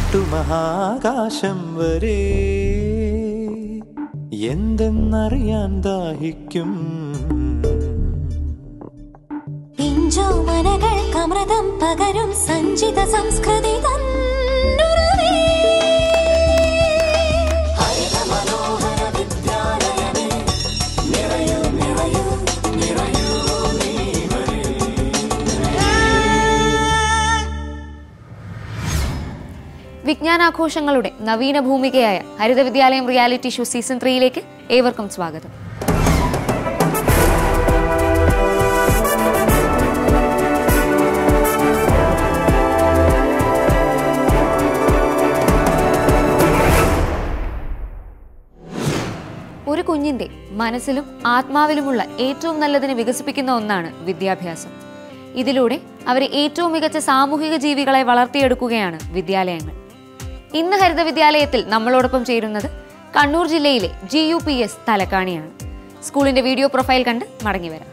എട്ടുമഹാകാശം വരെ എന്തെന്നറിയാൻ ദാഹിക്കും പിഞ്ചോമനകൾക്കമൃതം പകരും സഞ്ചിത സംസ്കൃതി തന്നുറവേ. ഹരിത മനോഹര വിദ്യാലയമേ, നിറയൂ, നിറയൂ, നിറയൂ നീ വരൂ. വിജ്ഞാനാഘോഷങ്ങളുടെ നവീന ഭൂമികയായ ഹരിത വിദ്യാലയം റിയാലിറ്റി ഷോ സീസൺ ത്രീയിലേക്ക് ഏവർക്കും സ്വാഗതം ഒരു കുഞ്ഞിന്റെ മനസ്സിലും ആത്മാവിലുമുള്ള ഏറ്റവും നല്ലതിനെ വികസിപ്പിക്കുന്ന ഒന്നാണ് വിദ്യാഭ്യാസം ഇതിലൂടെ അവരെ ഏറ്റവും മികച്ച സാമൂഹിക ജീവികളെ വളർത്തിയെടുക്കുകയാണ് വിദ്യാലയങ്ങൾ ഇന്ന് ഹരിത വിദ്യാലയത്തിൽ നമ്മളോടൊപ്പം ചേരുന്നത് കണ്ണൂർ ജില്ലയിലെ ജി യു പി എസ് തലക്കാണിയാണ് സ്കൂളിന്റെ വീഡിയോ പ്രൊഫൈൽ കണ്ട് മടങ്ങി വരാം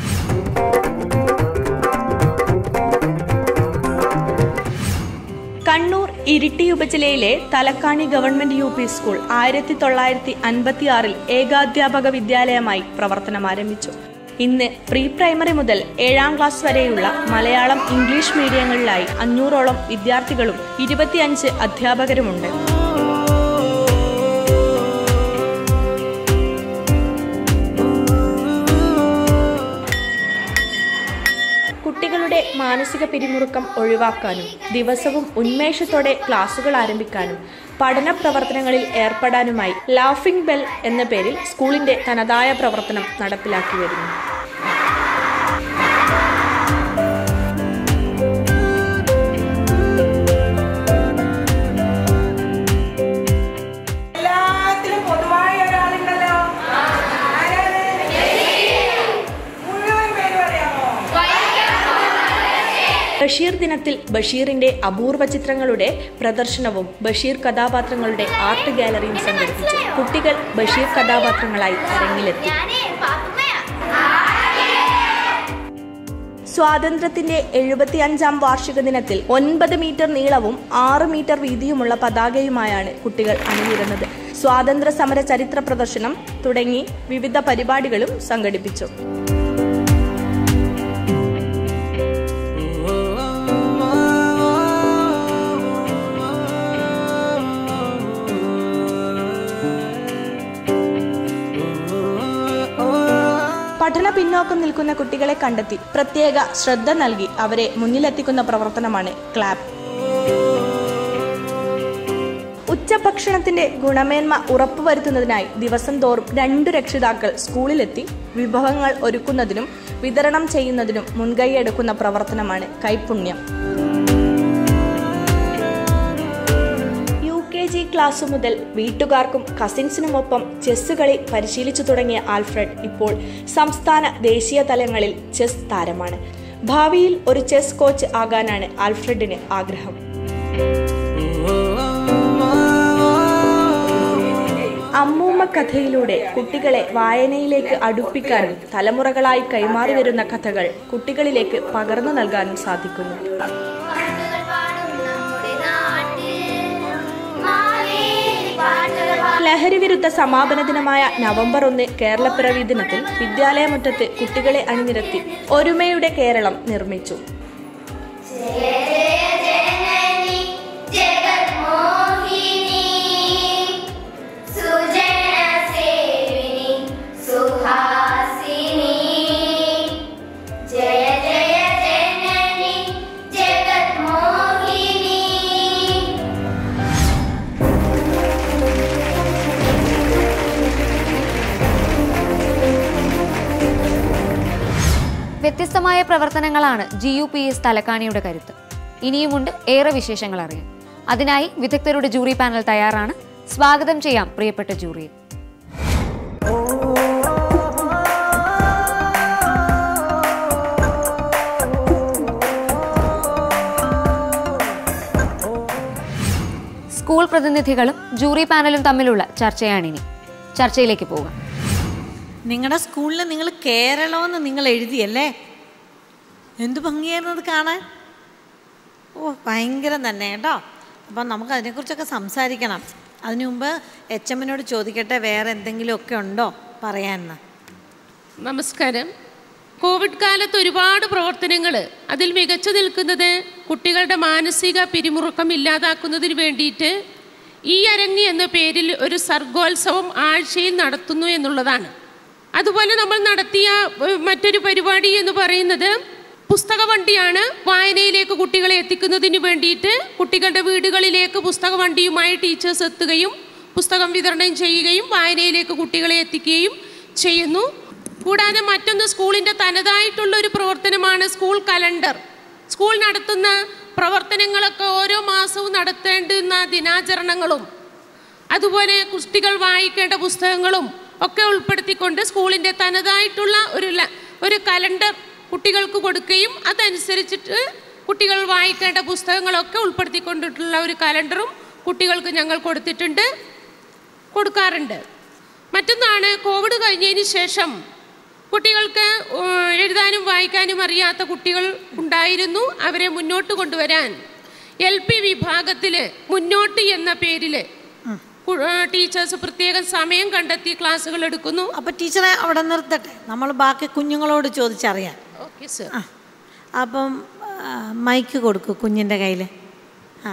കണ്ണൂർ ഇരിട്ടി ഉപജില്ലയിലെ Thalakkani government U P school ആയിരത്തി തൊള്ളായിരത്തി അൻപത്തിയാറിൽ ഏകാധ്യാപക വിദ്യാലയമായി പ്രവർത്തനം ആരംഭിച്ചു ഇന്ന് പ്രീ പ്രൈമറി മുതൽ ഏഴാം ക്ലാസ് വരെയുള്ള മലയാളം ഇംഗ്ലീഷ് മീഡിയങ്ങളിലായി അഞ്ഞൂറോളം വിദ്യാർത്ഥികളും ഇരുപത്തിയഞ്ച് അധ്യാപകരുമുണ്ട് കുട്ടികളുടെ മാനസിക പിരിമുറുക്കം ഒഴിവാക്കാനും ദിവസവും ഉന്മേഷത്തോടെ ക്ലാസുകൾ ആരംഭിക്കാനും പഠന പ്രവർത്തനങ്ങളിൽ ഏർപ്പെടാനുമായി ലാഫിംഗ് ബെൽ എന്ന പേരിൽ സ്കൂളിന്റെ തനതായ പ്രവർത്തനം നടപ്പിലാക്കി വരുന്നു എല്ലാത്തിലും പൊതുവായ ഒരാളുണ്ടല്ലോ ആരാണ് മുഴുവൻ പേര് പറയാമോ ബഷീർ ദിനത്തിൽ ബഷീറിന്റെ അപൂർവ ചിത്രങ്ങളുടെ പ്രദർശനവും ബഷീർ കഥാപാത്രങ്ങളുടെ ആർട്ട് ഗാലറിയും സംഘടിപ്പിച്ചു കുട്ടികൾ ബഷീർ കഥാപാത്രങ്ങളായി അരങ്ങിലെത്തി സ്വാതന്ത്ര്യത്തിന്റെ എഴുപത്തി അഞ്ചാം വാർഷിക ദിനത്തിൽ ഒൻപത് മീറ്റർ നീളവും ആറ് മീറ്റർ വീതിയുമുള്ള പതാകയുമായാണ് കുട്ടികൾ അണിനിരുന്നത് സ്വാതന്ത്ര്യ സമര ചരിത്ര പ്രദർശനം തുടങ്ങി വിവിധ പരിപാടികളും സംഘടിപ്പിച്ചു പഠന പിന്നോക്കം നിൽക്കുന്ന കുട്ടികളെ കണ്ടെത്തി പ്രത്യേക ശ്രദ്ധ നൽകി അവരെ മുന്നിലെത്തിക്കുന്ന പ്രവർത്തനമാണ് ക്ലാപ്പ് ഉച്ചഭക്ഷണത്തിന്റെ ഗുണമേന്മ ഉറപ്പുവരുത്തുന്നതിനായി ദിവസം തോറും രണ്ടു രക്ഷിതാക്കൾ സ്കൂളിലെത്തി വിഭവങ്ങൾ ഒരുക്കുന്നതിനും വിതരണം ചെയ്യുന്നതിനും മുൻകൈയെടുക്കുന്ന പ്രവർത്തനമാണ് കൈപുണ്യം യു കെ ജി ക്ലാസ് മുതൽ വീട്ടുകാർക്കും കസിൻസിനുമൊപ്പം ചെസ് കളി പരിശീലിച്ചു തുടങ്ങിയ ആൽഫ്രഡ് ഇപ്പോൾ സംസ്ഥാന ദേശീയ തലങ്ങളിൽ ചെസ് താരമാണ് ഭാവിയിൽ ഒരു ചെസ് കോച്ച് ആകാനാണ് ആൽഫ്രഡിന് ആഗ്രഹം അമ്മൂമ്മ കഥയിലൂടെ കുട്ടികളെ വായനയിലേക്ക് അടുപ്പിക്കാനും തലമുറകളായി കൈമാറി വരുന്ന കഥകൾ കുട്ടികളിലേക്ക് പകർന്നു നൽകാനും സാധിക്കുന്നു ലഹരി വിരുദ്ധ സമാപന ദിനമായ നവംബർ ഒന്ന് കേരളപ്പിറവി ദിനത്തിൽ വിദ്യാലയമുറ്റത്ത് കുട്ടികളെ അണിനിരത്തി ഒരുമയുടെ കേരളം നിർമ്മിച്ചു വ്യത്യസ്തമായ പ്രവർത്തനങ്ങളാണ് ജി യു പി എസ് തലക്കാണിയുടെ കരുത്ത് ഇനിയുമുണ്ട് ഏറെ വിശേഷങ്ങൾ അറിയാൻ അതിനായി വിദഗ്ധരുടെ ജൂറി പാനൽ തയ്യാറാണ് സ്വാഗതം ചെയ്യാം പ്രിയപ്പെട്ട ജൂറിയെ സ്കൂൾ പ്രതിനിധികളും ജൂറി പാനലും തമ്മിലുള്ള ചർച്ചയാണിനി ചർച്ചയിലേക്ക് പോകാം നിങ്ങളുടെ സ്കൂളിൽ നിങ്ങൾ കേരളമെന്ന് നിങ്ങൾ എഴുതിയല്ലേ എന്ത് ഭംഗിയായിരുന്നു അത് കാണാൻ ഓ ഭയങ്കരം തന്നെ കേട്ടോ അപ്പം നമുക്ക് അതിനെക്കുറിച്ചൊക്കെ സംസാരിക്കണം അതിനു മുമ്പ് എച്ച് എമ്മിനോട് ചോദിക്കട്ടെ വേറെ എന്തെങ്കിലുമൊക്കെ ഉണ്ടോ പറയാമെന്ന് നമസ്കാരം കോവിഡ് കാലത്ത് ഒരുപാട് പ്രവർത്തനങ്ങൾ അതിൽ മികച്ചു നിൽക്കുന്നത് കുട്ടികളുടെ മാനസിക പിരിമുറുക്കം ഇല്ലാതാക്കുന്നതിന് വേണ്ടിയിട്ട് ഈ അരങ്ങി എന്ന പേരിൽ ഒരു സർഗോത്സവം ആഴ്ചയിൽ നടത്തുന്നു എന്നുള്ളതാണ് അതുപോലെ നമ്മൾ നടത്തിയ ഏഹ്, മറ്റൊരു പരിപാടി എന്ന് പറയുന്നത് പുസ്തക വണ്ടിയാണ് വായനയിലേക്ക് കുട്ടികളെ എത്തിക്കുന്നതിന് വേണ്ടിയിട്ട് കുട്ടികളുടെ വീടുകളിലേക്ക് പുസ്തക വണ്ടിയുമായി ടീച്ചേഴ്സ് എത്തുകയും പുസ്തകം വിതരണം ചെയ്യുകയും വായനയിലേക്ക് കുട്ടികളെ എത്തിക്കുകയും ചെയ്യുന്നു കൂടാതെ മറ്റൊന്ന് സ്കൂളിൻ്റെ തനതായിട്ടുള്ള ഒരു പ്രവർത്തനമാണ് സ്കൂൾ കലണ്ടർ സ്കൂൾ നടത്തുന്ന പ്രവർത്തനങ്ങളൊക്കെ ഓരോ മാസവും നടത്തേണ്ടുന്ന ദിനാചരണങ്ങളും അതുപോലെ കുട്ടികൾ വായിക്കേണ്ട പുസ്തകങ്ങളും ഒക്കെ ഉൾപ്പെടുത്തിക്കൊണ്ട് സ്കൂളിൻ്റെ തനതായിട്ടുള്ള ഒരു ല- ഒരു കലണ്ടർ കുട്ടികൾക്ക് കൊടുക്കുകയും അതനുസരിച്ചിട്ട് കുട്ടികൾ വായിക്കേണ്ട പുസ്തകങ്ങളൊക്കെ ഉൾപ്പെടുത്തിക്കൊണ്ടിട്ടുള്ള ഒരു കലണ്ടറും കുട്ടികൾക്ക് ഞങ്ങൾ കൊടുത്തിട്ടുണ്ട് കൊടുക്കാറുണ്ട് മറ്റൊന്നാണ് കോവിഡ് കഴിഞ്ഞതിന് ശേഷം കുട്ടികൾക്ക് ഏഹ്, എഴുതാനും വായിക്കാനും അറിയാത്ത കുട്ടികൾ ഉണ്ടായിരുന്നു അവരെ മുന്നോട്ട് കൊണ്ടുവരാൻ എൽ പി വിഭാഗത്തിൽ മുന്നോട്ട് എന്ന പേരിൽ ടീച്ചേഴ്സ് പ്രത്യേകം സമയം കണ്ടെത്തി ക്ലാസ്സുകൾ എടുക്കുന്നു അപ്പോൾ ടീച്ചറെ അവിടെ നിർത്തട്ടെ നമ്മൾ ബാക്കി കുഞ്ഞുങ്ങളോട് ചോദിച്ചറിയാം ഓക്കെ സർ ആ അപ്പം ആ, മൈക്ക് കൊടുക്കൂ കുഞ്ഞിൻ്റെ കയ്യിൽ ആ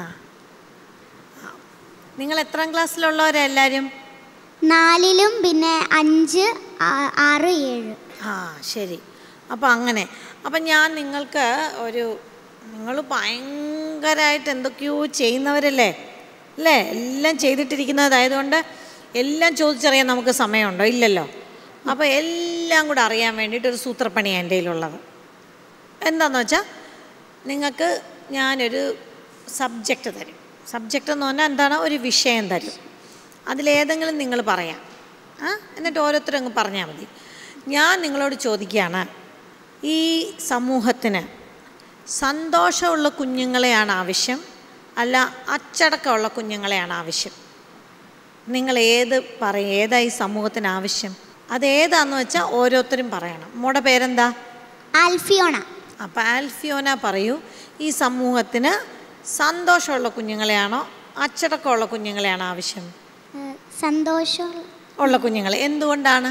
ആ. നിങ്ങൾ എത്രാം ക്ലാസ്സിലുള്ളവരാ എല്ലാവരും നാലിലും പിന്നെ അഞ്ച് ആ- ആറ് ഏഴ് ആ ശരി അപ്പോൾ അങ്ങനെ അപ്പം ഞാൻ നിങ്ങൾക്ക് ഒരു നിങ്ങൾ ഭയങ്കരമായിട്ട് എന്തൊക്കെയോ ചെയ്യുന്നവരല്ലേ അല്ലേ എല്ലാം ചെയ്തിട്ടിരിക്കുന്നതായതുകൊണ്ട് എല്ലാം ചോദിച്ചറിയാൻ നമുക്ക് സമയമുണ്ടോ ഇല്ലല്ലോ അപ്പോൾ എല്ലാം കൂടെ അറിയാൻ വേണ്ടിയിട്ട് ഒരു സൂത്രപ്പണിയാണ് എൻ്റെ കയ്യിലുള്ളത് എന്താണെന്ന് വെച്ചാൽ നിങ്ങൾക്ക് ഞാനൊരു സബ്ജക്റ്റ് തരും സബ്ജക്റ്റ് എന്ന് പറഞ്ഞാൽ എന്താണ് ഒരു വിഷയം തരും അതിലേതെങ്കിലും നിങ്ങൾ പറയാം ആ എന്നിട്ട് ഓരോരുത്തരും അങ്ങ് പറഞ്ഞാൽ മതി ഞാൻ നിങ്ങളോട് ചോദിക്കുകയാണ് ഈ സമൂഹത്തിന് സന്തോഷമുള്ള കുഞ്ഞുങ്ങളെയാണ് ആവശ്യം അല്ല അച്ചടക്കമുള്ള കുഞ്ഞുങ്ങളെയാണ് ആവശ്യം നിങ്ങൾ ഏത് പറയും ഏതാ ഈ സമൂഹത്തിന് ആവശ്യം അതേതാന്ന് വെച്ചാൽ ഓരോരുത്തരും പറയണം മോടെ പേരെന്താ ആൽഫിയോണ അപ്പം ആൽഫിയോന പറയൂ ഈ സമൂഹത്തിന് സന്തോഷമുള്ള കുഞ്ഞുങ്ങളെയാണോ അച്ചടക്കമുള്ള കുഞ്ഞുങ്ങളെയാണോ ആവശ്യം ഏഹ് സന്തോഷം ഉള്ള കുഞ്ഞുങ്ങൾ എന്തുകൊണ്ടാണ്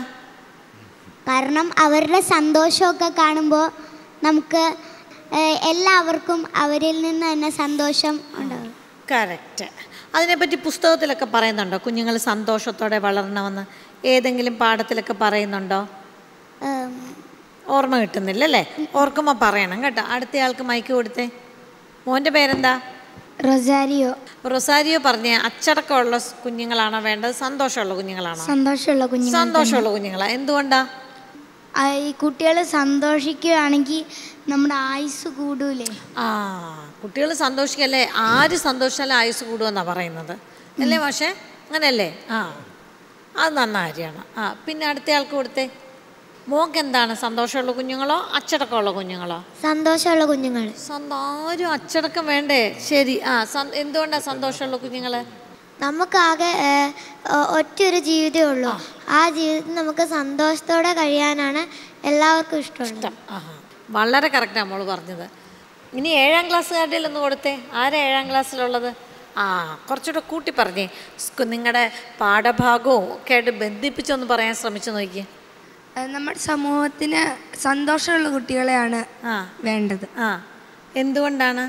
കാരണം അവരുടെ സന്തോഷമൊക്കെ കാണുമ്പോൾ നമുക്ക് ഏഹ് എല്ലാവർക്കും അവരിൽ നിന്ന് തന്നെ സന്തോഷം ഉണ്ടാകും കറക്റ്റ് അതിനെപ്പറ്റി പുസ്തകത്തിലൊക്കെ പറയുന്നുണ്ടോ കുഞ്ഞുങ്ങൾ സന്തോഷത്തോടെ വളരണമെന്ന് ഏതെങ്കിലും പാഠത്തിലൊക്കെ പറയുന്നുണ്ടോ ഏം, ഓർമ്മ കിട്ടുന്നില്ല അല്ലേ ഓർക്കുമ്പോൾ പറയണം കേട്ടോ അടുത്തയാൾക്ക് മൈക്ക് കൊടുത്തേ മോൻ്റെ പേരെന്താ റൊസാരിയോ റൊസാരിയോ പറഞ്ഞ അച്ചടക്കമുള്ള സ് കുഞ്ഞുങ്ങളാണോ വേണ്ടത് സന്തോഷമുള്ള കുഞ്ഞുങ്ങളാണോ സന്തോഷമുള്ള കുഞ്ഞുങ്ങൾ സന്തോഷമുള്ള കുഞ്ഞുങ്ങളാ എന്തുകൊണ്ടാ ആ, ഈ കുട്ടികൾ സന്തോഷിക്കുകയാണെങ്കിൽ നമ്മുടെ ആയുസ് കൂടൂലേ ആ കുട്ടികൾ സന്തോഷിക്കല്ലേ ആര് സന്തോഷിച്ചാലും ആയുസ് കൂടുമെന്നാണ് പറയുന്നത് അല്ലേ പക്ഷേ അങ്ങനെയല്ലേ ആ അത് നന്ന കാര്യമാണ് ആ പിന്നെ അടുത്ത ആൾക്ക് കൊടുത്തേ മോക്ക് എന്താണ് സന്തോഷമുള്ള കുഞ്ഞുങ്ങളോ അച്ചടക്കമുള്ള കുഞ്ഞുങ്ങളോ സന്തോഷമുള്ള കുഞ്ഞുങ്ങൾ സ്വന്തം ആരും അച്ചടക്കം വേണ്ടേ ശരി ആ സം- എന്തുകൊണ്ടാണ് സന്തോഷമുള്ള കുഞ്ഞുങ്ങൾ നമുക്കാകെ ഏഹ്, ഒ- ഒറ്റയൊരു ജീവിതമേ ഉള്ളൂ ആ ജീവിതത്തിൽ നമുക്ക് സന്തോഷത്തോടെ കഴിയാനാണ് എല്ലാവർക്കും ഇഷ്ടമുള്ളത് ആഹാ വളരെ കറക്റ്റാണ് മോള് പറഞ്ഞത് ഇനി ഏഴാം ക്ലാസ്സുകാരുടെ ഒന്ന് കൊടുത്തേ ആരാ ഏഴാം ക്ലാസ്സിലുള്ളത് ആ കുറച്ചുകൂടെ കൂട്ടി പറഞ്ഞേ നിങ്ങളുടെ പാഠഭാഗവും ഒക്കെ ആയിട്ട് ബന്ധിപ്പിച്ചൊന്ന് പറയാൻ ശ്രമിച്ചു നോക്കിയേ നമ്മുടെ സമൂഹത്തിന് സന്തോഷമുള്ള കുട്ടികളെയാണ് ആ വേണ്ടത് ആ എന്തുകൊണ്ടാണ്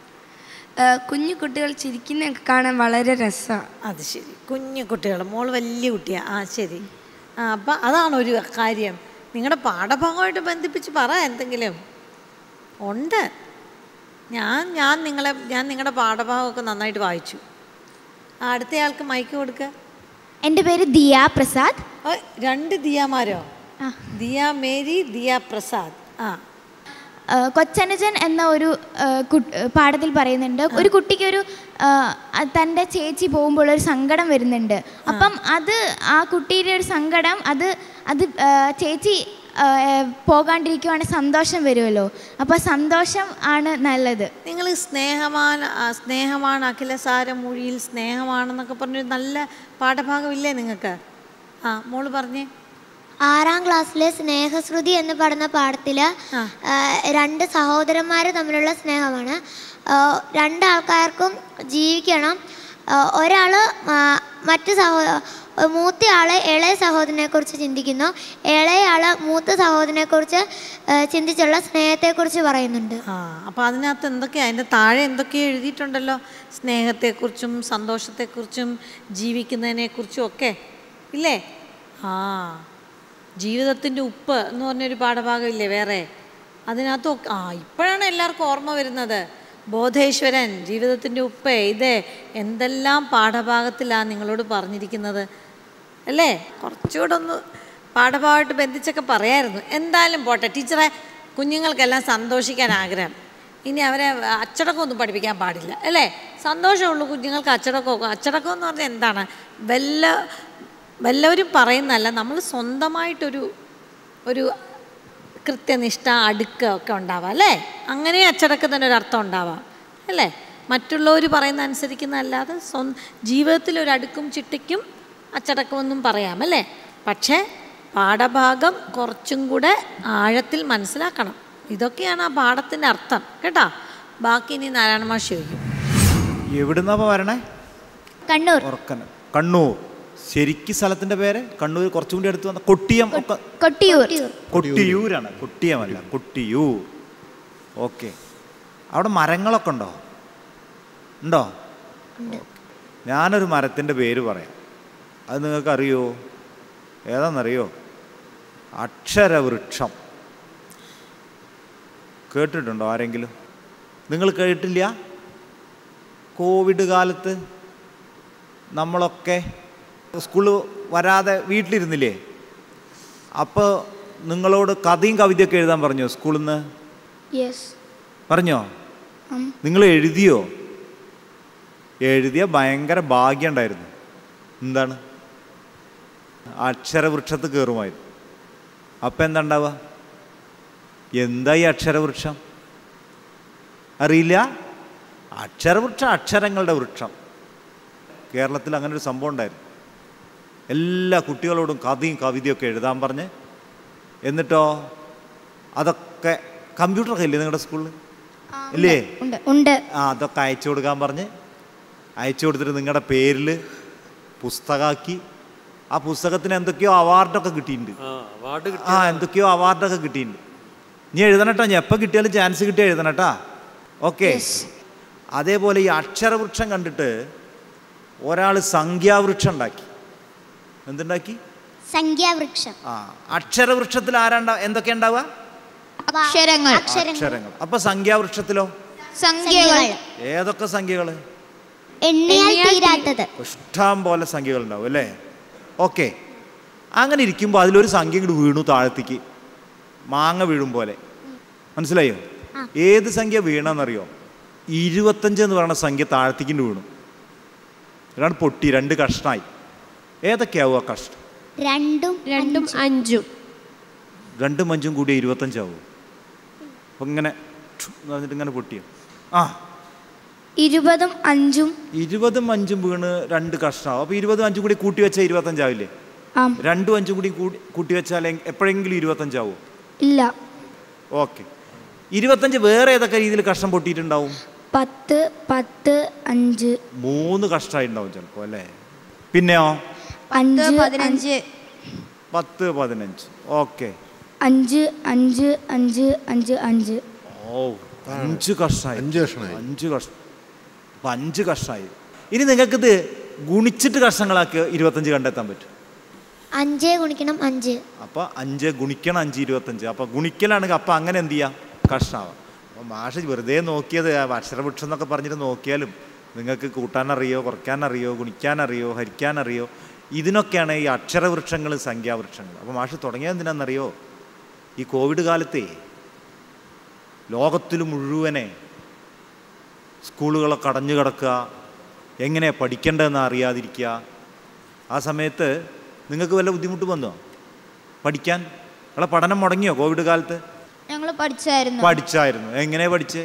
ഏഹ് കുഞ്ഞു കുട്ടികൾ ചിരിക്കുന്നതൊക്കെ കാണാൻ വളരെ രസമാണ് അത് ശരി കുഞ്ഞു കുട്ടികൾ മോള് വലിയ കുട്ടിയാ ആ ശരി ആ അപ്പം അതാണ് ഒരു കാര്യം നിങ്ങളുടെ പാഠഭാഗമായിട്ട് ബന്ധിപ്പിച്ച് പറ എന്തെങ്കിലും ഉണ്ട് ഞാൻ ഞാൻ നിങ്ങളെ ഞാൻ നിങ്ങളുടെ പാഠഭാഗമൊക്കെ നന്നായിട്ട് വായിച്ചു ആ അടുത്തയാൾക്ക് മൈക്ക് കൊടുക്കുക എൻ്റെ പേര് ദിയ പ്രസാദ് ഓ, രണ്ട് ദിയാമാരോ ദിയ മേരി ദിയ പ്രസാദ് ആ ആ, കൊച്ചനുജൻ എന്ന ഒരു ആ, കു- പാഠത്തിൽ പറയുന്നുണ്ട് ഒരു കുട്ടിക്ക് ഒരു ആ, അ- തൻ്റെ ചേച്ചി പോകുമ്പോൾ ഒരു സങ്കടം വരുന്നുണ്ട് അപ്പം അത് ആ കുട്ടിയുടെ ഒരു സങ്കടം അത് അത് ആ, ചേച്ചി ആ, പോകാണ്ടിരിക്കുവാണെങ്കിൽ സന്തോഷം വരുമല്ലോ അപ്പോൾ സന്തോഷം ആണ് നല്ലത് നിങ്ങൾ സ്നേഹമാണ് ആ, സ്നേഹമാണ് അഖിലസാര മൊഴിയിൽ സ്നേഹമാണെന്നൊക്കെ പറഞ്ഞൊരു നല്ല പാഠഭാഗമില്ലേ നിങ്ങൾക്ക് ആ മോള് പറഞ്ഞേ ആറാം ക്ലാസ്സിലെ സ്നേഹശ്രുതി എന്ന് പറയുന്ന പാഠത്തിൽ രണ്ട് സഹോദരന്മാർ തമ്മിലുള്ള സ്നേഹമാണ് ആ, രണ്ട് ആൾക്കാർക്കും ജീവിക്കണം ഒരാൾ മറ്റു സഹോ മൂത്തയാള് ഇളയ സഹോദരനെ കുറിച്ച് ചിന്തിക്കുന്നു ഇളയാള് മൂത്ത സഹോദരനെ കുറിച്ച് ചിന്തിച്ചുള്ള സ്നേഹത്തെക്കുറിച്ച് പറയുന്നുണ്ട് ആ അപ്പോൾ അതിനകത്ത് എന്തൊക്കെയാ അതിൻ്റെ താഴെ എന്തൊക്കെയോ എഴുതിയിട്ടുണ്ടല്ലോ സ്നേഹത്തെക്കുറിച്ചും സന്തോഷത്തെക്കുറിച്ചും ജീവിക്കുന്നതിനെക്കുറിച്ചും ഒക്കെ ഇല്ലേ ആ ജീവിതത്തിൻ്റെ ഉപ്പ് എന്ന് പറഞ്ഞൊരു പാഠഭാഗം ഇല്ലേ വേറെ അതിനകത്ത് ഒക്കെ- ആ ഇപ്പോഴാണ് എല്ലാവർക്കും ഓർമ്മ വരുന്നത് ബോധേശ്വരൻ ജീവിതത്തിൻ്റെ ഉപ്പ് ഇത് എന്തെല്ലാം പാഠഭാഗത്തിലാണ് നിങ്ങളോട് പറഞ്ഞിരിക്കുന്നത് അല്ലേ കുറച്ചുകൂടെ ഒന്ന് പാഠഭാഗമായിട്ട് ബന്ധിച്ചൊക്കെ പറയായിരുന്നു എന്തായാലും പോട്ടെ ടീച്ചറെ കുഞ്ഞുങ്ങൾക്കെല്ലാം സന്തോഷിക്കാൻ ആഗ്രഹം ഇനി അവരെ അച്ചടക്കമൊന്നും പഠിപ്പിക്കാൻ പാടില്ല അല്ലേ സന്തോഷമുള്ളൂ കുഞ്ഞുങ്ങൾക്ക് അച്ചടക്കമൊക്കെ അച്ചടക്കം എന്ന് പറഞ്ഞാൽ എന്താണ് വല്ല വല്ലവരും പറയുന്നതല്ല നമ്മൾ സ്വന്തമായിട്ടൊരു ഒരു കൃത്യനിഷ്ഠ അടുക്ക ഒക്കെ ഉണ്ടാവാം അല്ലേ അങ്ങനെ അച്ചടക്കത്തിന് ഒരു അർത്ഥം ഉണ്ടാവാം അല്ലേ മറ്റുള്ളവർ പറയുന്ന അനുസരിക്കുന്നതല്ലാതെ സ്വ ജീവിതത്തിൽ ഒരു അടുക്കും ചിട്ടയ്ക്കും അച്ചടക്കമൊന്നും പറയാം അല്ലേ പക്ഷേ പാഠഭാഗം കുറച്ചും കൂടെ ആഴത്തിൽ മനസ്സിലാക്കണം ഇതൊക്കെയാണ് ആ പാഠത്തിൻ്റെ അർത്ഥം കേട്ടോ ബാക്കി ഇനി നാരായണ മാഷ് ചോദിക്കും എവിടുന്നാ വരണേ കണ്ണൂർ ഉറക്കന് കണ്ണൂർ ശരിക്ക് സ്ഥലത്തിന്റെ പേര് കണ്ണൂർ കുറച്ചും കൂടി അടുത്ത് വന്ന കൊട്ടിയം ഒക്കെ കൊട്ടിയൂർ കൊട്ടിയൂരാണ് കൊട്ടിയമല്ല കൊട്ടിയൂർ ഓക്കെ അവിടെ മരങ്ങളൊക്കെ ഉണ്ടോ ഉണ്ടോ ഞാനൊരു മരത്തിൻ്റെ പേര് പറയാം അത് നിങ്ങൾക്ക് അറിയോ ഏതാണെന്നറിയോ അക്ഷരവൃക്ഷം കേട്ടിട്ടുണ്ടോ ആരെങ്കിലും നിങ്ങൾ കേട്ടില്ല കോവിഡ് കാലത്ത് നമ്മളൊക്കെ സ്കൂളിൽ വരാതെ വീട്ടിലിരുന്നില്ലേ അപ്പോൾ നിങ്ങളോട് കഥയും കവിതയൊക്കെ എഴുതാൻ പറഞ്ഞോ സ്കൂളിൽ നിന്ന് യെസ് പറഞ്ഞോ നിങ്ങൾ എഴുതിയോ എഴുതിയ ഭയങ്കര ഭാഗ്യം ഉണ്ടായിരുന്നു എന്താണ് അക്ഷരവൃക്ഷത്ത് കയറുമായിരുന്നു അപ്പം എന്താ ഉണ്ടാവുക എന്താ ഈ അക്ഷരവൃക്ഷം അറിയില്ല അക്ഷരവൃക്ഷം അക്ഷരങ്ങളുടെ വൃക്ഷം കേരളത്തിൽ അങ്ങനെ ഒരു സംഭവം ഉണ്ടായിരുന്നു എല്ലാ കുട്ടികളോടും കഥയും കവിതയൊക്കെ എഴുതാൻ പറഞ്ഞ് എന്നിട്ടോ അതൊക്കെ കമ്പ്യൂട്ടറൊക്കെ ഇല്ലേ നിങ്ങളുടെ സ്കൂളിൽ ഇല്ലേ ഉണ്ട് ഉണ്ട് ആ അതൊക്കെ അയച്ചു കൊടുക്കാൻ പറഞ്ഞ് അയച്ചു കൊടുത്തിട്ട് നിങ്ങളുടെ പേരിൽ പുസ്തകമാക്കി ആ പുസ്തകത്തിന് എന്തൊക്കെയോ അവാർഡൊക്കെ കിട്ടിയിട്ടുണ്ട് ആ എന്തൊക്കെയോ അവാർഡൊക്കെ കിട്ടിയിട്ടുണ്ട് നീ എഴുതണട്ടോ ഞാൻ എപ്പോൾ കിട്ടിയാലും ചാൻസ് കിട്ടിയാൽ എഴുതണട്ടാ ഓക്കെ അതേപോലെ ഈ അക്ഷരവൃക്ഷം കണ്ടിട്ട് ഒരാൾ സംഖ്യാവൃക്ഷം ഉണ്ടാക്കി എന്തുണ്ടാക്കി സംഖ്യാവൃക്ഷം ആ അക്ഷരവൃക്ഷത്തിൽ ആരാണ്ടാ എന്തൊക്കെ ഉണ്ടാവുക അക്ഷരങ്ങൾ അക്ഷരങ്ങൾ അപ്പൊ സംഖ്യാവൃക്ഷത്തിലോ സംഖ്യകൾ ഏതൊക്കെ സംഖ്യകള് എണ്ണിയാൽ തീരാത്തത് ഇഷ്ടം പോലെ സംഖ്യകൾ ഉണ്ടാവും അല്ലേ ഓക്കെ അങ്ങനെ ഇരിക്കുമ്പോൾ അതിലൊരു സംഖ്യ ഇങ്ങോട്ട് വീണു താഴത്തേക്ക് മാങ്ങ വീഴും പോലെ മനസ്സിലായോ ഏത് സംഖ്യ വീണെന്നറിയോ ഇരുപത്തഞ്ച് എന്ന് പറയുന്ന സംഖ്യ താഴത്തേക്ക് വീണു ഒരാൾ പൊട്ടി രണ്ട് കഷ്ണമായി ഏതൊക്കെയാവും ആ കഷ്ടം രണ്ടും രണ്ടും അഞ്ചും രണ്ടും അഞ്ചും കൂടി ഇരുപത്തഞ്ചാവും അപ്പം ഇങ്ങനെ ഛു എന്ന് പറഞ്ഞിട്ട് ഇങ്ങനെ പൊട്ടിയോ ആ ഇരുപതും അഞ്ചും ഇരുപതും അഞ്ചും വീണ് രണ്ട് കഷ്ണമാവും അപ്പോൾ ഇരുപതും അഞ്ചും കൂടി കൂട്ടി വെച്ചാൽ ഇരുപത്തഞ്ചാവില്ലേ ആം രണ്ടും അഞ്ചും കൂടി കൂടി കൂട്ടി വെച്ചാൽ എങ്- എപ്പോഴെങ്കിലും ഇരുപത്തഞ്ചാവും ഇല്ല ഓക്കെ ഇരുപത്തഞ്ച് വേറെ ഏതൊക്കെ രീതിയിൽ കഷ്ണം പൊട്ടിയിട്ടുണ്ടാവും പത്ത് പത്ത് അഞ്ച് മൂന്ന് കഷ്ടമായിട്ടുണ്ടാവും ചിലപ്പോൾ അല്ലേ പിന്നെയോ അഞ്ച് പതിനഞ്ച് പത്ത് പതിനഞ്ച് ഓക്കെ അഞ്ച് അഞ്ച് അഞ്ച് അഞ്ച് അഞ്ച് ഓ അഞ്ച് കഷ്ണമായി അഞ്ച് കഷ്ണമായി. അഞ്ച് കഷ്ണം അപ്പം അഞ്ച് കഷ്ണമായി ഇനി നിങ്ങൾക്കിത് ഗുണിച്ചിട്ട് കഷ്ണങ്ങളാക്കി ഇരുപത്തഞ്ച് കണ്ടെത്താൻ പറ്റും അഞ്ച് ഗുണിക്കണം അഞ്ച് അപ്പോൾ അഞ്ച് ഗുണിക്കണം അഞ്ച് ഇരുപത്തഞ്ച് അപ്പോൾ ഗുണിക്കലാണെങ്കിൽ അപ്പോൾ അങ്ങനെ എന്ത് ചെയ്യാം കഷ്ണമാവാം അപ്പോൾ മാഷ് വെറുതെ നോക്കിയത് ആ അക്ഷരവൃക്ഷം എന്നൊക്കെ പറഞ്ഞിട്ട് നോക്കിയാലും നിങ്ങൾക്ക് കൂട്ടാനറിയോ കുറയ്ക്കാനറിയോ ഗുണിക്കാനറിയോ ഹരിക്കാനറിയോ ഇതിനൊക്കെയാണ് ഈ അക്ഷരവൃക്ഷങ്ങളും സംഖ്യാവൃക്ഷങ്ങളും അപ്പോൾ മാഷ് തുടങ്ങിയത് എന്തിനാണെന്നറിയോ ഈ കോവിഡ് കാലത്തേ ലോകത്തിൽ മുഴുവനെ സ്കൂളുകളൊക്കെ അടഞ്ഞു കിടക്കുക എങ്ങനെ പഠിക്കേണ്ടതെന്ന് അറിയാതിരിക്കുക ആ സമയത്ത് നിങ്ങൾക്ക് വല്ല ബുദ്ധിമുട്ട് വന്നോ പഠിക്കാൻ നിങ്ങളെ പഠനം മുടങ്ങിയോ കോവിഡ് കാലത്ത് ഞങ്ങൾ പഠിച്ചായിരുന്നു പഠിച്ചായിരുന്നു എങ്ങനെ പഠിച്ച്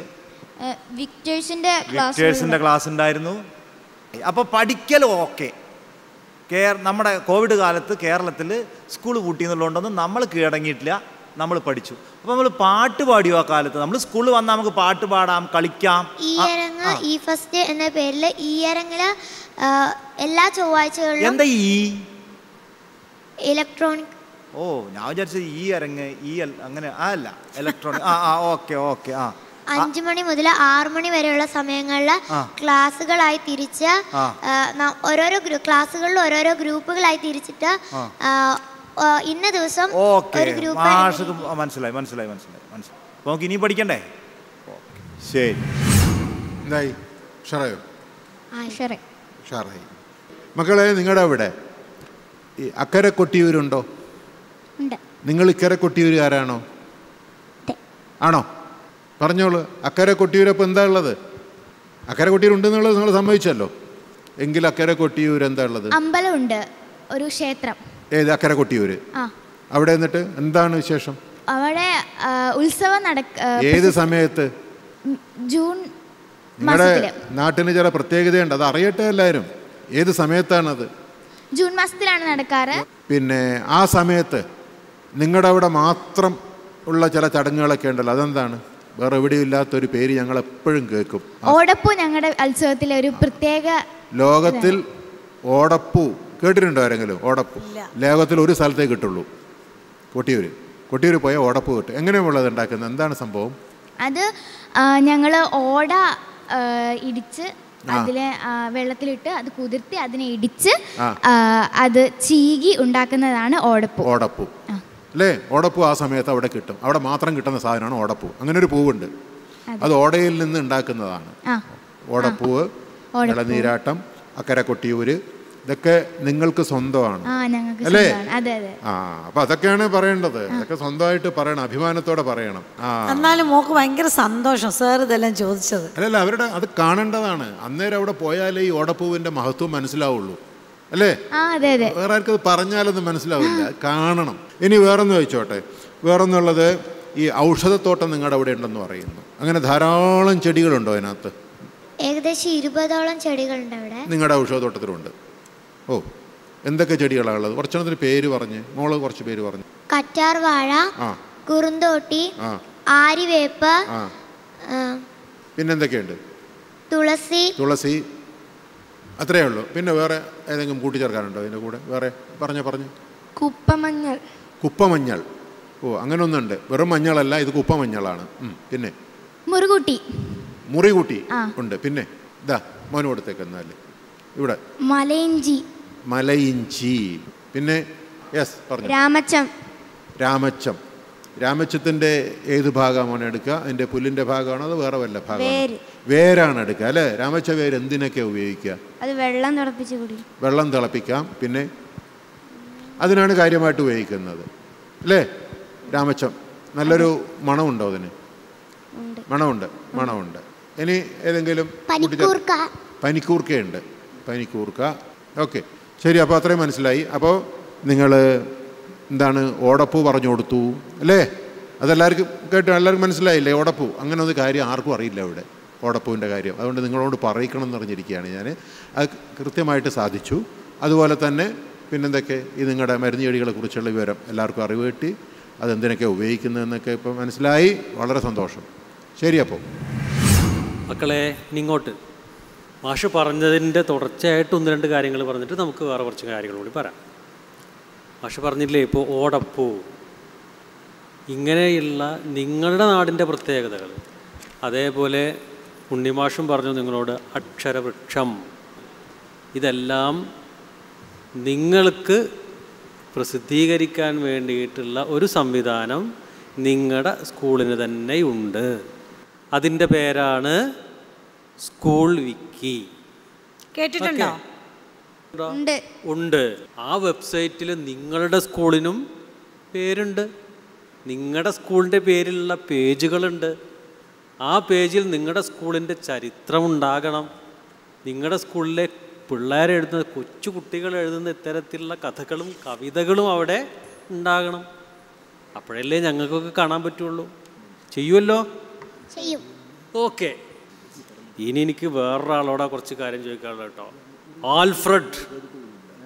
വിക്ടേഴ്സിന്റെ ക്ലാസ് വിക്ടേഴ്സിൻ്റെ ക്ലാസ് ഉണ്ടായിരുന്നു അപ്പോൾ പഠിക്കൽ ഓക്കെ കേര നമ്മുടെ കോവിഡ് കാലത്ത് കേരളത്തിൽ സ്കൂൾ പൂട്ടിയെന്നുള്ളതുകൊണ്ടൊന്നും നമ്മൾ കീഴടങ്ങിയിട്ടില്ല നമ്മൾ പഠിച്ചു അപ്പോൾ നമ്മൾ പാട്ട് പാടിയോ ആ കാലത്ത് നമ്മൾ സ്കൂളിൽ വന്നാൽ നമുക്ക് പാട്ട് പാടാം കളിക്കാം ഈ ആ, അരങ്ങ് ആ. ഈ ഫസ്റ്റ് എന്ന പേരിൽ ഈ അരങ്ങില് ആ, എല്ലാ ചൊവ്വാഴ്ചകളിലും എന്താ ഈ ഇലക്ട്രോണിക് ഓ ഞാൻ വിചാരിച്ചത് ഈ അരങ്ങ് ഈ അൽ അങ്ങനെ ആ അല്ല ഇലക്ട്രോണിക് ആ ആ ഓക്കെ ഓക്കെ ആ അഞ്ചു മണി മുതൽ ആറു മണി വരെയുള്ള സമയങ്ങളിൽ ആ. ക്ലാസ്സുകളായി തിരിച്ച് ആ. ആ, ന- ഓരോരോ ഗ്രൂ- ക്ലാസ്സുകളിൽ ഓരോരോ ഗ്രൂപ്പുകളായി തിരിച്ചിട്ട് ആ. ആ, ആ, ഇന്ന ദിവസം ഓക്കെ ഒരു ഗ്രൂപ്പ് മാഷക്ക് മനസ്സിലായി മനസ്സിലായി മനസ്സിലായി മനസ്സിലായി അപ്പോൾ നമുക്ക് ഇനി പഠിക്കണ്ടേ ഓക്കെ ശരി എന്തായി ഷറയോ ഷറേ ഷറായി മക്കളെ നിങ്ങളുടെ അവിടെ ഈ അക്കരെ കൊട്ടിയൂരുണ്ടോ ഉണ്ട് നിങ്ങൾ ഇക്കരെ കൊട്ടിയൂരുകാരാണോ ആണോ പറഞ്ഞോളൂ അക്കരെ കൊട്ടിയൂരപ്പോൾ എന്താ ഉള്ളത് അക്കരെ കൊട്ടിയൂർ ഉണ്ടെന്നുള്ളത് നിങ്ങൾ സമ്മതിച്ചല്ലോ എങ്കിൽ അക്കരെ കൊട്ടിയൂർ എന്താ ഉള്ളത് അമ്പലമുണ്ട് ഒരു ക്ഷേത്രം ഏത് അക്കരെ കൊട്ടിയൂർ ആ അവിടെ എന്നിട്ട് എന്താണ് വിശേഷം അവിടെ ആ, ഉത്സവം നടക്ക ആ, ഏത് സമയത്ത് ഉം, ജൂൺ നിങ്ങളുടെ മാസത്തില് നാട്ടിന് ചില പ്രത്യേകതയുണ്ട് അത് അറിയട്ടെ എല്ലാവരും ഏത് സമയത്താണത് ജൂൺ മാസത്തിലാണ് നടക്കാറ് പിന്നെ ആ സമയത്ത് നിങ്ങളുടെ അവിടെ മാത്രം ഉള്ള ചില ചടങ്ങുകളൊക്കെ ഉണ്ടല്ലോ അതെന്താണ് വേറെ എവിടെയും ഇല്ലാത്തൊരു പേര് ഞങ്ങൾ എപ്പോഴും കേൾക്കും ഓടപ്പൂ ഞങ്ങളുടെ ഉത്സവത്തിലെ ഒരു പ്രത്യേക ലോകത്തിൽ ഓടപ്പൂ കേട്ടിട്ടുണ്ടോ ആരെങ്കിലും ഓടപ്പൂ ലോകത്തിൽ ഒരു സ്ഥലത്തേ കിട്ടുള്ളൂ കൊട്ടിയൂർ കൊട്ടിയൂർ പോയാൽ ഓടപ്പൂ കിട്ടും എങ്ങനെയുള്ളത് ഉണ്ടാക്കുന്നത് എന്താണ് സംഭവം അത് ഞങ്ങൾ ഓട ആ, ഇടിച്ച് ആ. അതിലെ ആ, വെള്ളത്തിലിട്ട് അത് കുതിർത്തി അതിനെ ഇടിച്ച് ആ. ആ, അത് ചീകി ഉണ്ടാക്കുന്നതാണ് ഓടപ്പൂ ഓടപ്പൂ അല്ലേ ഓടപ്പൂ ആ സമയത്ത് അവിടെ കിട്ടും അവിടെ മാത്രം കിട്ടുന്ന സാധനമാണ് ഓടപ്പൂ അങ്ങനെ ഒരു പൂവുണ്ട് അത് ഓടയിൽ നിന്ന് ഉണ്ടാക്കുന്നതാണ് ആ ഓടപ്പൂവ് ഓടപ്പൂ. ഇളനീരാട്ടം അക്കരെ കൊട്ടിയൂര് ഇതൊക്കെ നിങ്ങൾക്ക് സ്വന്തമാണ് ആ ഞങ്ങൾക്ക് അല്ലേ? സ്വന്തമാണ്. അതെ അതെ ആ അപ്പൊ അതൊക്കെയാണ് പറയേണ്ടത് അതൊക്കെ സ്വന്തമായിട്ട് പറയണം അഭിമാനത്തോടെ പറയണം ആ എന്നാലും മോക്ക് ഭയങ്കര സന്തോഷം സാർ ഇതെല്ലാം ചോദിച്ചത് അല്ലല്ല അവരുടെ അത് കാണേണ്ടതാണ് അന്നേരം അവിടെ പോയാലേ ഈ ഓടപ്പൂവിന്റെ മഹത്വം മനസ്സിലാവുള്ളൂ അല്ലേ ആ അതെ അതെ വേറെ ആർക്കും അത് പറഞ്ഞാലൊന്നും മനസ്സിലാവില്ല കാണണം ഇനി വേറൊന്ന് ചോദിച്ചോട്ടെ വേറൊന്നുള്ളത് ഈ ഔഷധത്തോട്ടം നിങ്ങളുടെ അവിടെ ഉണ്ടെന്ന് പറയുന്നു അങ്ങനെ ധാരാളം ചെടികളുണ്ടോ അതിനകത്ത് ഏകദേശം ഇരുപതോളം ചെടികളുണ്ട് അവിടെ നിങ്ങളുടെ ഔഷധത്തോട്ടത്തിലുണ്ട് ഓ എന്തൊക്കെ ചെടികളാണ് ഉള്ളത് കുറച്ചെണ്ണത്തിന് പേര് പറഞ്ഞ് മോള് കുറച്ച് പേര് പറഞ്ഞു കറ്റാർ വാഴ ആ കുറുന്തോട്ടി ആ ആര്യവേപ്പ് ആ ആ, പിന്നെന്തൊക്കെയുണ്ട് തുളസി തുളസി അത്രയേ ഉള്ളൂ പിന്നെ വേറെ ഏതെങ്കിലും കൂട്ടിച്ചേർക്കാനുണ്ടോ അതിൻ്റെ കൂടെ വേറെ പറഞ്ഞ പറഞ്ഞു കുപ്പമഞ്ഞൾ കുപ്പമഞ്ഞൾ ഓ അങ്ങനെ ഒന്നുണ്ട് വെറും മഞ്ഞളല്ല ഇത് കുപ്പമഞ്ഞളാണ് ഉം, പിന്നെ മുറുകൂട്ടി മുറികൂട്ടി ആ. ഉണ്ട് പിന്നെ ഇതാ മോന് കൊടുത്തേക്ക് എന്നാല് ഇവിടെ മലയിഞ്ചി മലയിഞ്ചി പിന്നെ യെസ് പറഞ്ഞു രാമച്ചം രാമച്ചം രാമച്ചത്തിൻ്റെ ഏത് ഭാഗമാണ് മോനെ എടുക്കുക അതിൻ്റെ പുല്ലിൻ്റെ ഭാഗമാണോ അത് വേറെ വല്ല ഭാഗമാണോ വേര് വേരാണ് എടുക്കുക അല്ലേ രാമച്ച വേര് എന്തിനൊക്കെ ഉപയോഗിക്കുക അത് വെള്ളം തിളപ്പിച്ച് കുടി വെള്ളം തിളപ്പിക്കാം പിന്നെ അതിനാണ് കാര്യമായിട്ട് ഉപയോഗിക്കുന്നത് അല്ലേ രാമച്ചം നല്ലൊരു മണമുണ്ടോ അതിന് ഉണ്ട് മണമുണ്ട് മണമുണ്ട് ഇനി ഏതെങ്കിലും കൂട്ടിച്ചേർ- പനിക്കൂർക്ക പനിക്കൂർക്കയുണ്ട് പനിക്കൂർക്ക ഓക്കെ ശരി അപ്പോൾ അത്രയും മനസ്സിലായി അപ്പോൾ നിങ്ങൾ എന്താണ് ഓടപ്പൂ പറഞ്ഞു കൊടുത്തു അല്ലേ അതെല്ലാവർക്കും കേട്ടു എല്ലാവർക്കും മനസ്സിലായില്ലേ ഓടപ്പൂ അങ്ങനെ ഒരു കാര്യം ആർക്കും അറിയില്ല ഇവിടെ ഓടപ്പൂവിൻ്റെ കാര്യം അതുകൊണ്ട് നിങ്ങളോട് പറയിക്കണം എന്ന് പറഞ്ഞിരിക്കുകയാണ് ഞാൻ അത് കൃത്യമായിട്ട് സാധിച്ചു അതുപോലെ തന്നെ പിന്നെന്തൊക്കെ ഈ നിങ്ങളുടെ മരുന്ന് ചെടികളെ കുറിച്ചുള്ള വിവരം എല്ലാവർക്കും അറിവ് കിട്ടി അതെന്തിനൊക്കെ ഉപയോഗിക്കുന്നതെന്നൊക്കെ ഇപ്പോൾ മനസ്സിലായി വളരെ സന്തോഷം ശരി അപ്പോൾ മക്കളെ ഇനി ഇങ്ങോട്ട് മാഷ് പറഞ്ഞതിൻ്റെ തുടർച്ചയായിട്ട് ഒന്ന് രണ്ട് കാര്യങ്ങൾ പറഞ്ഞിട്ട് നമുക്ക് വേറെ കുറച്ച് കാര്യങ്ങൾ കൂടി പറയാം മാഷ് പറഞ്ഞില്ലേ ഇപ്പോൾ ഓടപ്പൂ ഇങ്ങനെയുള്ള നിങ്ങളുടെ നാടിൻ്റെ പ്രത്യേകതകൾ അതേപോലെ ഉണ്ണിമാഷും പറഞ്ഞു നിങ്ങളോട് അക്ഷരവൃക്ഷം ഇതെല്ലാം നിങ്ങൾക്ക് പ്രസിദ്ധീകരിക്കാൻ വേണ്ടിയിട്ടുള്ള ഒരു സംവിധാനം നിങ്ങളുടെ സ്കൂളിന് തന്നെയുണ്ട് അതിൻ്റെ പേരാണ് സ്കൂൾ വിക്കി കേട്ടിട്ടുണ്ടോ ഉണ്ട് ഉണ്ട് ആ വെബ്സൈറ്റിൽ നിങ്ങളുടെ സ്കൂളിനും പേരുണ്ട് നിങ്ങളുടെ സ്കൂളിൻ്റെ പേരിലുള്ള പേജുകളുണ്ട് ആ പേജിൽ നിങ്ങളുടെ സ്കൂളിൻ്റെ ചരിത്രം ഉണ്ടാകണം നിങ്ങളുടെ സ്കൂളിലെ പിള്ളേർ എഴുതുന്ന കൊച്ചു കുട്ടികൾ എഴുതുന്ന ഇത്തരത്തിലുള്ള കഥകളും കവിതകളും അവിടെ ഉണ്ടാകണം അപ്പോഴല്ലേ ഞങ്ങൾക്കൊക്കെ കാണാൻ പറ്റുള്ളൂ ചെയ്യുമല്ലോ ചെയ്യും ഓക്കെ ഇനി എനിക്ക് വേറൊരാളോടാ കുറച്ച് കാര്യം ചോദിക്കാനുള്ളത് കേട്ടോ ആൽഫ്രഡ്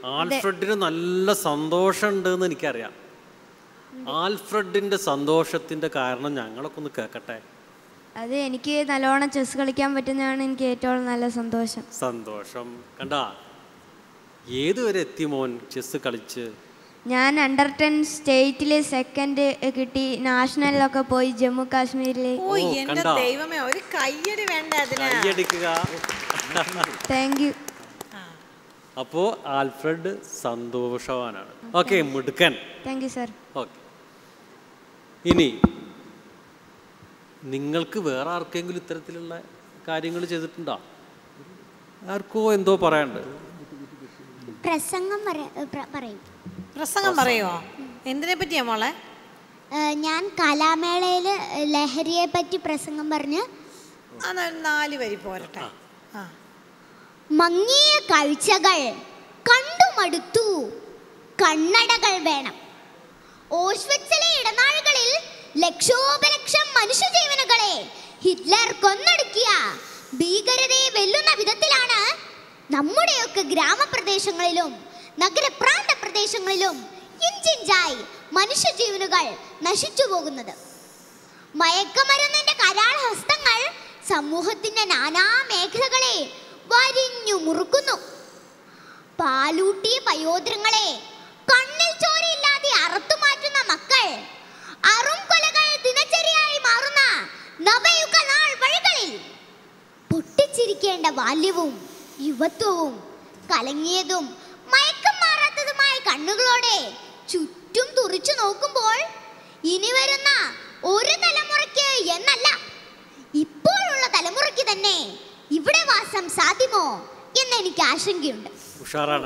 ആൽഫ്രഡിന് നല്ല സന്തോഷമുണ്ട് എന്ന് എനിക്കറിയാം ആൽഫ്രഡിന്റെ സന്തോഷത്തിന്റെ കാരണം ഞങ്ങളൊക്കെ ഒന്ന് കേൾക്കട്ടെ അത് എനിക്ക് നല്ലോണം ചെസ് കളിക്കാൻ പറ്റുന്നതാണ് എനിക്ക് ഏറ്റവും നല്ല സന്തോഷം സന്തോഷം കണ്ട ഏതുവരെ എത്തി മോൻ ചെസ് കളിച്ച് ഞാൻ അണ്ടർ ടെൻ സ്റ്റേറ്റിൽ സെക്കൻഡ് കിട്ടി നാഷണലിലൊക്കെ പോയി ജമ്മു കാശ്മീരിൽ ഓ എന്റെ കണ്ടോ? ദൈവമേ ഒരു കയ്യടി വേണ്ട അതിന് കൈയടിക്കുക താങ്ക് യു അപ്പോ ആൽഫ്രഡ് സന്തോഷവാനാണ് ഓക്കെ മിടുക്കൻ താങ്ക് യു സർ ഓക്കെ ഇനി നിങ്ങൾക്ക് വേറെ ആർക്കെങ്കിലും ഇത്തരത്തിലുള്ള കാര്യങ്ങൾ ചെയ്തിട്ടുണ്ടോ ആർക്കോ എന്തോ പറയാണ്ട് പ്രസംഗം പറ- പ്ര- പറയും പ്രസംഗം പറയുമോ എന്തിനെ പറ്റിയാ മോളെ ഏഹ് ഞാൻ കലാമേളയിൽ ലഹരിയെ പറ്റി പ്രസംഗം പറഞ്ഞ് അതൊരു നാല് വരി പോരട്ടെ ആ മങ്ങിയ കാഴ്ചകൾ കണ്ടുമടുത്തു കണ്ണടകൾ വേണം ഓഷ്വച്ചിലെ ഇടനാഴികളിൽ ലക്ഷോപലക്ഷം മനുഷ്യജീവനുകളെ ഹിറ്റ്ലർ കൊന്നൊടുക്കിയ ഭീകരതയെ വെല്ലുന്ന വിധത്തിലാണ് നമ്മുടെയൊക്കെ ഗ്രാമപ്രദേശങ്ങളിലും നഗരപ്രാന്ത പ്രദേശങ്ങളിലും ഇഞ്ചിഞ്ചായി മനുഷ്യജീവനുകൾ നശിച്ചു പോകുന്നത് മയക്കമരുന്നിന്റെ കരാള ഹസ്തങ്ങൾ സമൂഹത്തിന്റെ നാനാ മേഖലകളെ വരിഞ്ഞു മുറുക്കുന്നു പാലൂട്ടിയ പയോദ്രങ്ങളെ കണ്ണിൽ ചോരയില്ലാതെ അറുത്തുമാറ്റുന്ന മക്കൾ അറും കൊലകൾ ദിനചര്യയായി മാറുന്ന നവയുഗ നാൾ വഴികളിൽ പൊട്ടിച്ചിരിക്കേണ്ട ബാല്യവും യുവത്വവും കലങ്ങിയതും മയക്കം മാറാത്തതുമായ കണ്ണുകളോടെ ചുറ്റും തുറിച്ചു നോക്കുമ്പോൾ ഇനി വരുന്ന ഒരു തലമുറയ്ക്ക് എന്നല്ല ഇപ്പോഴുള്ള തലമുറയ്ക്ക് തന്നെ ഇവിടെ വാസം സാധ്യമോ എന്ന് എനിക്ക് ആശങ്കയുണ്ട് ഉഷാറാണ്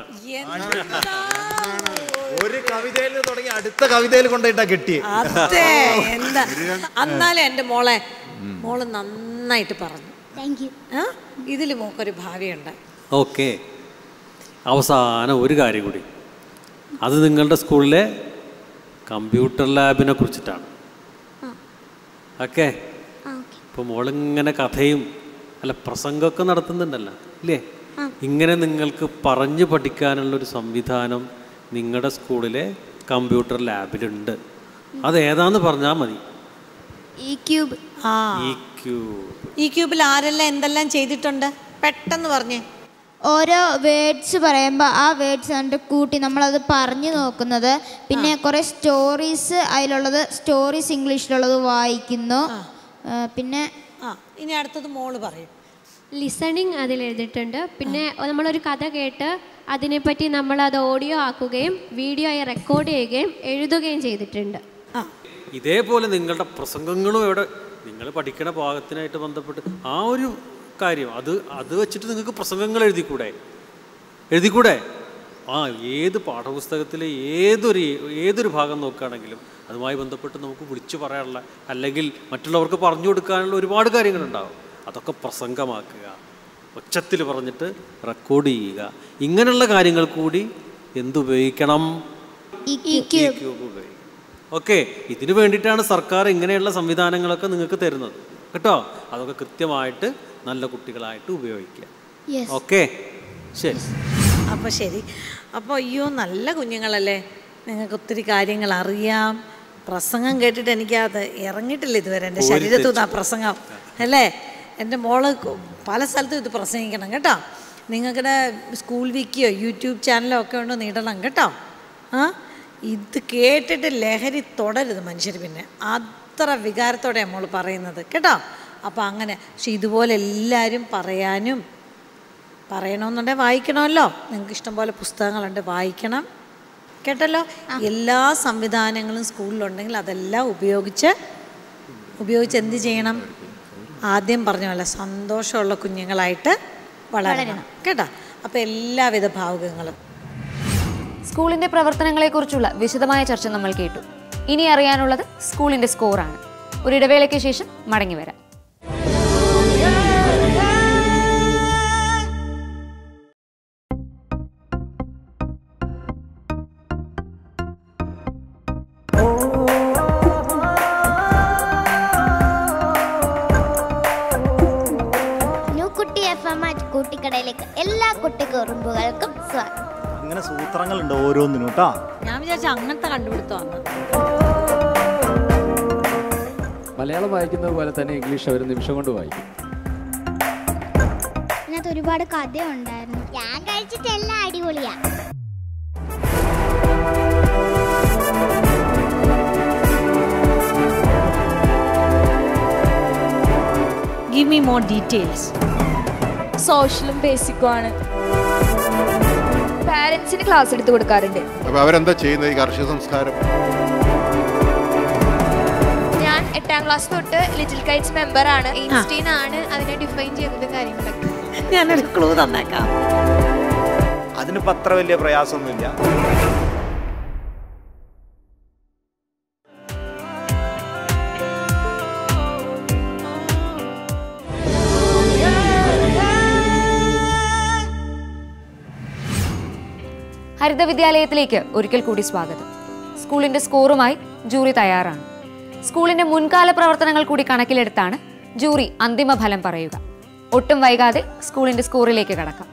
ഒരു കവിതയിൽ നിന്ന് തുടങ്ങി അടുത്ത കവിതയിൽ കൊണ്ടുപോയിട്ടാ കെട്ടിയേ അതെ എന്താ എന്നാലും എൻ്റെ മോളെ മോള് നന്നായിട്ട് പറഞ്ഞു താങ്ക് യു ആ ഇതിൽ മോക്കൊരു ഭാവിയുണ്ട് ഓക്കെ അവസാനം ഒരു കാര്യം കൂടി അത് നിങ്ങളുടെ സ്കൂളിലെ കമ്പ്യൂട്ടർ ലാബിനെ കുറിച്ചിട്ടാണ് ഓക്കെ ഇപ്പോൾ മോളിങ്ങനെ കഥയും അല്ല പ്രസംഗമൊക്കെ നടത്തുന്നുണ്ടല്ലോ ഇല്ലേ ഇങ്ങനെ നിങ്ങൾക്ക് പറഞ്ഞു പഠിക്കാനുള്ള ഒരു സംവിധാനം നിങ്ങളുടെ സ്കൂളിലെ കമ്പ്യൂട്ടർ ലാബിലുണ്ട് അത് ഏതാന്ന് പറഞ്ഞാൽ മതി ഈ ക്യൂബ് ആ ഈ ക്യൂബ് ഈ ക്യൂബിൽ ആരെല്ലാം എന്തെല്ലാം ചെയ്തിട്ടുണ്ട് പെട്ടെന്ന് പറഞ്ഞേ ഓരോ വേർഡ്സ് പറയുമ്പോൾ ആ വേർഡ്സ് കണ്ട് കൂട്ടി നമ്മളത് പറഞ്ഞു നോക്കുന്നത് പിന്നെ കുറേ സ്റ്റോറീസ് അതിലുള്ളത് സ്റ്റോറീസ് ഇംഗ്ലീഷിലുള്ളത് വായിക്കുന്നു ആ, പിന്നെ ആ ഇനി അടുത്തത് മോള് പറയും ലിസണിങ് അതിൽ എഴുതിയിട്ടുണ്ട് പിന്നെ നമ്മളൊരു കഥ കേട്ട് അതിനെപ്പറ്റി നമ്മൾ അത് ഓഡിയോ ആക്കുകയും വീഡിയോ ആയി റെക്കോർഡ് ചെയ്യുകയും എഴുതുകയും ചെയ്തിട്ടുണ്ട് ഇതേപോലെ നിങ്ങളുടെ പ്രസംഗങ്ങളും എവിടെ നിങ്ങൾ പഠിക്കണ ഭാഗത്തിനായിട്ട് ബന്ധപ്പെട്ട് ആ ഒരു കാര്യം അത് അത് വെച്ചിട്ട് നിങ്ങൾക്ക് പ്രസംഗങ്ങൾ എഴുതിക്കൂടെ എഴുതിക്കൂടെ ആ ഏത് പാഠപുസ്തകത്തിലെ ഏതൊരു ഏതൊരു ഭാഗം നോക്കുകയാണെങ്കിലും അതുമായി ബന്ധപ്പെട്ട് നമുക്ക് വിളിച്ചു പറയാനുള്ള അല്ലെങ്കിൽ മറ്റുള്ളവർക്ക് പറഞ്ഞു കൊടുക്കാനുള്ള ഒരുപാട് കാര്യങ്ങളുണ്ടാവും അതൊക്കെ പ്രസംഗമാക്കുക ഒച്ചത്തിൽ പറഞ്ഞിട്ട് റെക്കോർഡ് ചെയ്യുക ഇങ്ങനെയുള്ള കാര്യങ്ങൾ കൂടി എന്തുപയോഗിക്കണം ഈ ക്യൂബ് ഉപയോഗിക്കും ഓക്കെ ഇതിനു വേണ്ടിയിട്ടാണ് സർക്കാർ ഇങ്ങനെയുള്ള സംവിധാനങ്ങളൊക്കെ നിങ്ങൾക്ക് തരുന്നത് കേട്ടോ അതൊക്കെ കൃത്യമായിട്ട് നല്ല കുട്ടികളായിട്ട് ഉപയോഗിക്കുക Yes. ഓക്കെ ശരി അപ്പോൾ ശരി അപ്പോൾ അയ്യോ നല്ല കുഞ്ഞുങ്ങളല്ലേ നിങ്ങൾക്ക് ഒത്തിരി കാര്യങ്ങൾ അറിയാം പ്രസംഗം കേട്ടിട്ട് എനിക്കത് ഇറങ്ങിയിട്ടില്ല ഇതുവരെ എൻ്റെ ഒരു ശരീരത്തു ആ തെറ്റും. പ്രസംഗം അല്ലേ എൻ്റെ മോള് കു- പല സ്ഥലത്തും ഇത് പ്രസംഗിക്കണം കേട്ടോ നിങ്ങളുടെ സ്കൂൾ വിക്കിയോ യൂട്യൂബ് ചാനലോ ഒക്കെ ഉണ്ട് നീടണം കേട്ടോ ആ ഇത് കേട്ടിട്ട് ലഹരി തുടരുത് മനുഷ്യർ പിന്നെ അത്ര വികാരത്തോടെയാണ് മോൾ പറയുന്നത് കേട്ടോ അപ്പോൾ അങ്ങനെ പക്ഷെ ഇതുപോലെ എല്ലാവരും പറയാനും പറയണമെന്നുണ്ടെങ്കിൽ വായിക്കണമല്ലോ നിങ്ങൾക്ക് ഇഷ്ടംപോലെ പുസ്തകങ്ങളുണ്ട് വായിക്കണം കേട്ടല്ലോ എല്ലാ സംവിധാനങ്ങളും സ്കൂളിലുണ്ടെങ്കിൽ അതെല്ലാം ഉപയോഗിച്ച് ഉപയോഗിച്ച് എന്ത് ചെയ്യണം ആദ്യം പറഞ്ഞ പോലെ സന്തോഷമുള്ള കുഞ്ഞുങ്ങളായിട്ട് വളരണം കേട്ടോ അപ്പോൾ എല്ലാവിധ ഭാവുകങ്ങളും സ്കൂളിന്റെ പ്രവർത്തനങ്ങളെക്കുറിച്ചുള്ള വിശദമായ ചർച്ച നമ്മൾ കേട്ടു ഇനി അറിയാനുള്ളത് സ്കൂളിന്റെ സ്കോറാണ് ഒരു ഇടവേളയ്ക്ക് ശേഷം മടങ്ങി വരാം ന്യൂ കുട്ടി എഫ് എം കൂട്ടിക്കടയിലേക്ക് എല്ലാ കുട്ടി കുറുമ്പുകൾക്കും സ്വാഗതം ഇങ്ങനെ സൂത്രങ്ങളുണ്ട് ഓരോന്നിനും കേട്ടോ ഞാൻ വിചാരിച്ച അങ്ങനത്തെ കണ്ടുപിടുത്തമാണ് മലയാളം വായിക്കുന്നത് പോലെ തന്നെ ഇംഗ്ലീഷ് അവർ നിമിഷം കൊണ്ട് വായിക്കും ഇതിനകത്ത് ഒരുപാട് കഥയുണ്ടായിരുന്നു ഞാൻ കഴിച്ചിട്ടെല്ലാം അടിപൊളിയാ ഗിവ് മീ മോർ ഡീറ്റെയിൽസ് സോഷ്യലും ബേസിക്കും ആണ് പാരന്റ്സിന് ക്ലാസ് എടുത്ത് കൊടുക്കാറുണ്ട് അപ്പോൾ അവരെന്താ ചെയ്യുന്നത് ഈ കാർഷിക സംസ്കാരം ഞാൻ എട്ടാം ക്ലാസ് തൊട്ട് ലിറ്റിൽ കൈറ്റ്സ് മെമ്പർ ആണ് എയിൻസ്റ്റീൻ ആണ് അതിനെ ഡിഫൈൻ ചെയ്തതും കാര്യങ്ങളൊക്കെ ഞാനൊരു ക്ലൂ തന്നേക്കാം അതിനിപ്പോൾ അത്ര വലിയ പ്രയാസമൊന്നുമില്ല ഹരിത വിദ്യാലയത്തിലേക്ക് ഒരിക്കൽ കൂടി സ്വാഗതം സ്കൂളിന്റെ സ്കോറുമായി ജൂറി തയ്യാറാണ് സ്കൂളിന്റെ മുൻകാല പ്രവർത്തനങ്ങൾ കൂടി കണക്കിലെടുത്താണ് ജൂറി അന്തിമ ഫലം പറയുക ഒട്ടും വൈകാതെ സ്കൂളിന്റെ സ്കോറിലേക്ക് കടക്കാം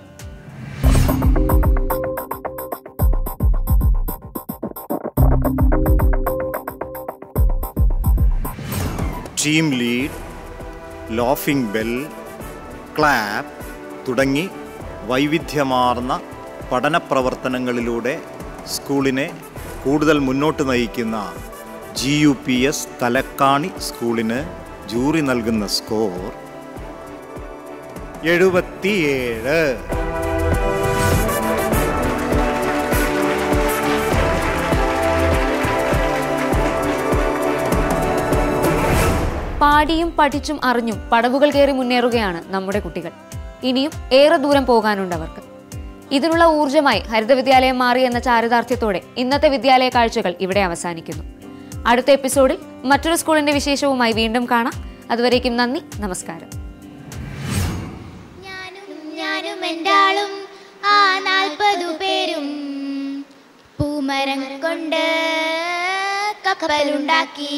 team lead laughing bell clap തുടങ്ങി വൈവിധ്യമാർന്ന പഠന പ്രവർത്തനങ്ങളിലൂടെ സ്കൂളിനെ കൂടുതൽ മുന്നോട്ട് നയിക്കുന്ന G U P S Thalakkani സ്കൂളിന് ജൂറി നൽകുന്ന സ്കോർ എഴുപത്തിയേഴ് പാടിയും പഠിച്ചും അറിഞ്ഞും പടവുകൾ കയറി മുന്നേറുകയാണ് നമ്മുടെ കുട്ടികൾ ഇനിയും ഏറെ ദൂരം പോകാനുണ്ട് അവർക്ക് ഇതിനുള്ള ഊർജമായി ഹരിത വിദ്യാലയം മാറി എന്ന ചാരിതാർത്ഥ്യത്തോടെ ഇന്നത്തെ വിദ്യാലയ കാഴ്ചകൾ ഇവിടെ അവസാനിക്കുന്നു അടുത്ത എപ്പിസോഡിൽ മറ്റൊരു സ്കൂളിന്റെ വിശേഷവുമായി വീണ്ടും കാണാം അതുവരേക്കും നന്ദി നമസ്കാരം ഞാനും എൻ്റെ ആളും ആ നാൽപ്പതു പേരും പൂമരം കൊണ്ട് കപ്പലുണ്ടാക്കി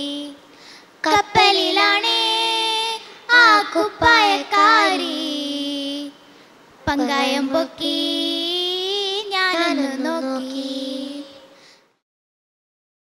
കപ്പലിലാണേ ആ കുപ്പായക്കാരി പങ്കായം പൊക്കി